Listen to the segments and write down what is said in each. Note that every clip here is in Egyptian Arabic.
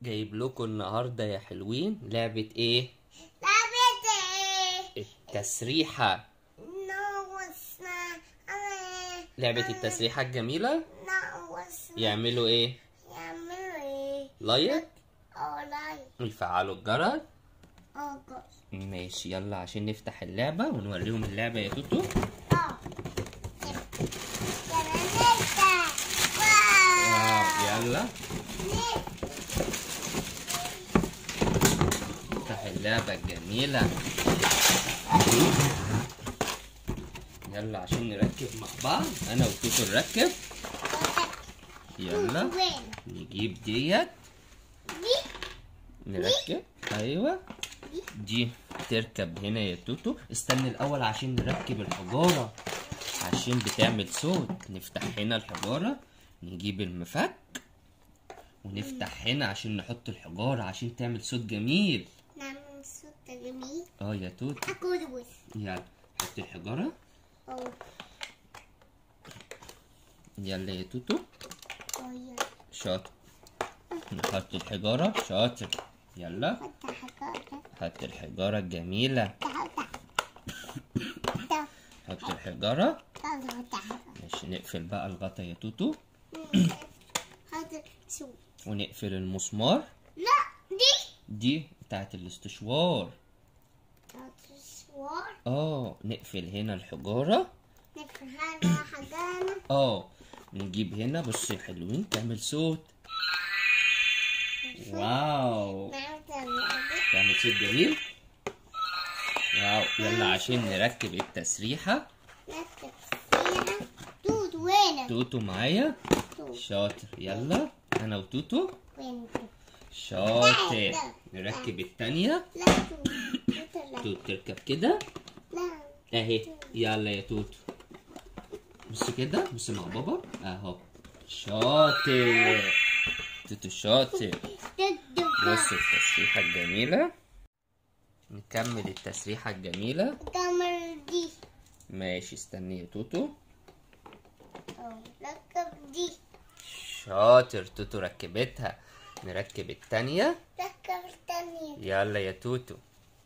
جايب لكم النهارده يا حلوين لعبة ايه؟ لعبة ايه؟ التسريحة ناقصنا ايه؟ لعبة التسريحة الجميلة ناقصنا يعملوا ايه؟ يعملوا ايه؟ لايك اونلاين ويفعلوا الجرس اوجر ماشي يلا عشان نفتح اللعبة ونوريهم اللعبة يا توتو اه كمان نفتح واو واو يلا نفتح اللعبة الجميلة يلا عشان نركب مع بعض انا وتوتو نركب يلا وين؟ نجيب ديت دي نركب ايوه دي تركب هنا يا توتو استنى الاول عشان نركب الحجاره عشان بتعمل صوت نفتح هنا الحجاره نجيب المفك ونفتح هنا عشان نحط الحجاره عشان تعمل صوت جميل نعمل صوت جميل اه يا توتو اكل بس يلا حط الحجاره او يلا يا توتو او يا شاطر نحط الحجاره شاطر يلا فتح حاجة حط الحجاره الجميله فتح فتح حط الحجاره فتح ماشي نقفل بقى الغطا يا توتو هذا صوت ونقفل المسمار لا دي دي بتاعت الاستشوار هذا صور اه نقفل هنا الحجارة نفهم هذا حاجانا اه نجيب هنا بص يا حلوين تعمل صوت واو تعمل صوت جميل واو يلا عشان نركب التسريحة نكتب فيها دود وين توتو معايا دود شاطر يلا انا وتوتو وين شاطر نركب التانية لا دود دود لا توتو تركب كده لا اهي يلا يا توتو بص كده بص مع بابا اهو شاطر توتو شاطر دود بص التسريحة الجميلة نكمل التسريحة الجميلة كامل دي ماشي استني يا توتو أو ركب دي شاطر توتو ركبتها نركب التانية ركب الثانية يلا يا توتو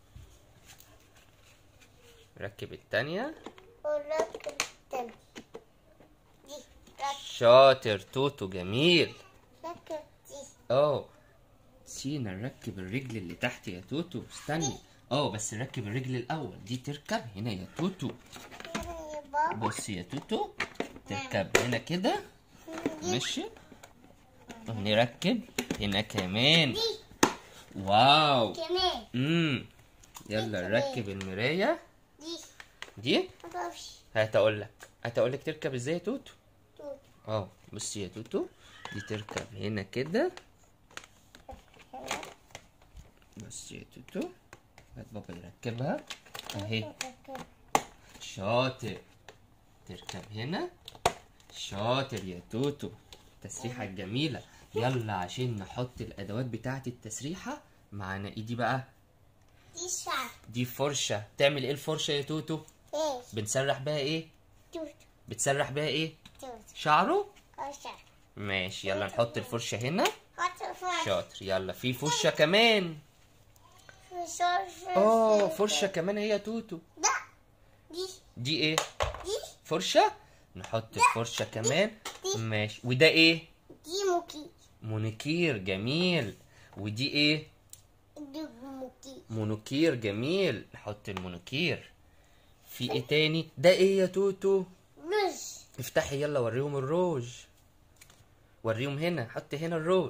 ركب التانية وركب الثانية دي ركب شاطر توتو جميل ركب دي اه نسينا نركب الرجل اللي تحت يا توتو استني اه بس نركب الرجل الاول دي تركب هنا يا توتو هنا يا بابا بص يا توتو تركب هنا كده ماشي ونركب هنا كمان دي واو كمان امم يلا نركب المراية دي دي ما بعرفش هات اقول لك هات اقول لك تركب ازاي يا توتو دود اه بصي يا توتو دي تركب هنا كده هنا بص يا توتو هات بابا يركبها اهي ركب شاطر تركب هنا شاطر يا توتو التسريحة الجميلة يلا عشان نحط الأدوات بتاعة التسريحة معانا ايدي بقى دي شعر دي فرشة تعمل ايه الفرشة يا توتو ايه بنسرح بيها ايه دود بتسرح بيها ايه دود شعره أو شعر ماشي يلا نحط الفرشة هنا حط فرش شاطر يلا في فرشة كمان فرش اه فرشة كمان هي يا توتو ده دي دي ايه دي فرشة نحط الفرشة كمان دي. ماشي وده ايه دي موكي مونيكير جميل ودي ايه دي موكي مونوكير جميل نحط المونوكير في ايه تاني ده ايه يا توتو رز افتحي يلا وريهم الروج وريهم هنا حط هنا الروج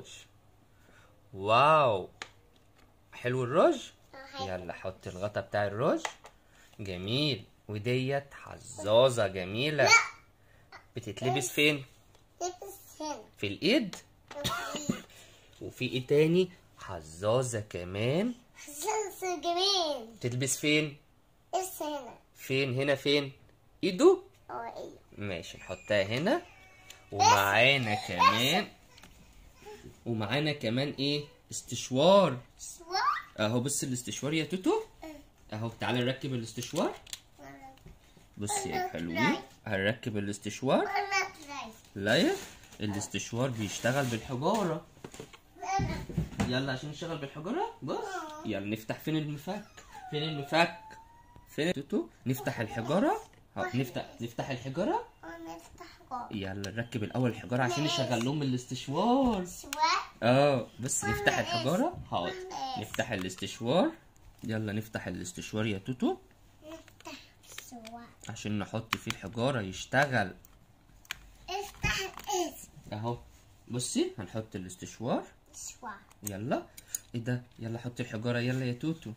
واو حلو الروج يلا حط الغطا بتاع الروج جميل وديت حزازة جميلة بتتلبس فين لبس هنا في الايد وفي ايه تاني حزازة كمان حساس جميل تلبس فين لبس هنا فين هنا فين ايده أو ايه ماشي نحطها هنا ومعانا كمان ومعانا كمان ايه استشوار شوار اهو بص الاستشوار يا توتو اهو تعالى نركب الاستشوار بص يا حلوين هنركب الاستشوار ولا تراي لا الاستشوار بيشتغل بالحجارة ولا يلا عشان نشتغل بالحجاره بص يلا نفتح فين المفك فين المفك فين توتو نفتح الحجاره ها، نفتح نفتح الحجاره ونفتح جوه يلا نركب الاول الحجاره عشان نشغل لهم الاستشوار سواء اه بس نفتح الحجاره حاضر نفتح الاستشوار يلا نفتح الاستشوار يا توتو نفتح سواء عشان نحط فيه الحجاره يشتغل افتح الاسم اهو بصي هنحط الاستشوار سواء يلا ايه ده يلا حط الحجارة يلا يا توتو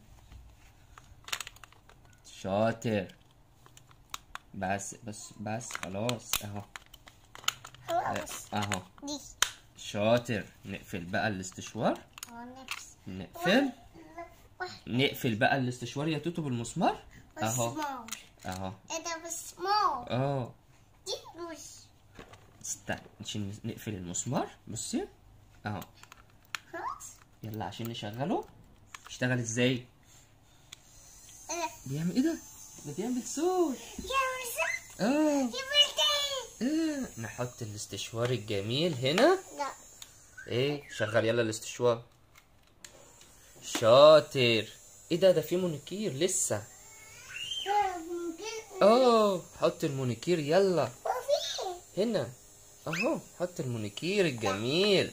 شاطر بس بس بس خلاص اهو خلاص اهو دي شاطر نقفل بقى الاستشوار ونفس نقفل واحد نقفل بقى الاستشوار يا توتو بالمسمار اهو مسمار اهو ايه ده مسمار اه دي روش استنى عشان نقفل المسمار بصي اهو خلاص يلا عشان نشغله اشتغل ازاي ايه بيعمل ايه ده ده بيعمل صوت يا وزة اه يا بلدان آه، نحط الاستشوار الجميل هنا لا ايه شغل يلا الاستشوار شاطر ايه ده ده في مونيكير لسه ممكن اه حط المونيكير يلا وفي هنا اهو حط المونيكير الجميل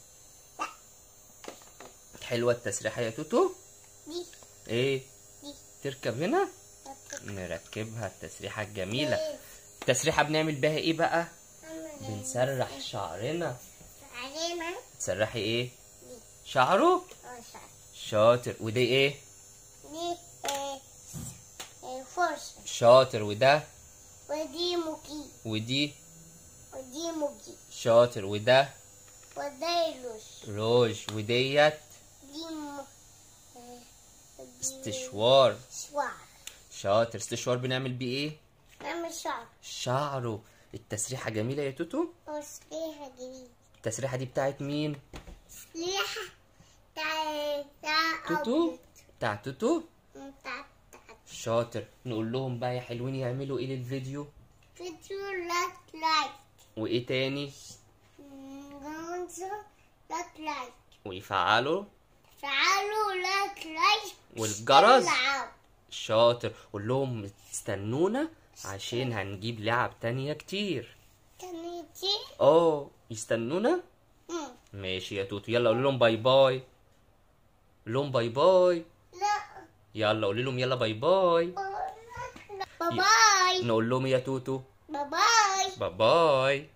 حلوة التسريحة يا توتو دي ايه دي تركب هنا نركبها التسريحة الجميلة التسريحة بنعمل بيها ايه بقى بنسرح شعرنا علينا تسرحي ايه شعره وشعر شاطر ودي ايه دي آه، آه، فرشة شاطر وده ودي موكي ودي ودي موكي شاطر وده ودي لوش روج وديت دي م... آه، دي استشوار شوار شاطر استشوار بنعمل بيه ايه نعمل شعر شعره التسريحة جميلة يا توتو وسليحة جديد التسريحة دي بتاعت مين سليحة تاع تاع توتو أبيض. بتاع توتو تاع تاع شاطر نقول لهم بقى يا حلوين يعملوا ايه للفيديو فيديو لايك لايك وايه تاني جونزو لايك لايك ويفعلوا فعلوا لايك لايك والجرس العب. شاطر قول لهم استنونا عشان هنجيب لعب تانية كتير تنيتي اه يستنونا مم. ماشي يا توتو يلا قول لهم باي باي قول لهم باي باي لا يلا قول لهم يلا باي باي باي باي نقول لهم يا توتو باي باي باي باي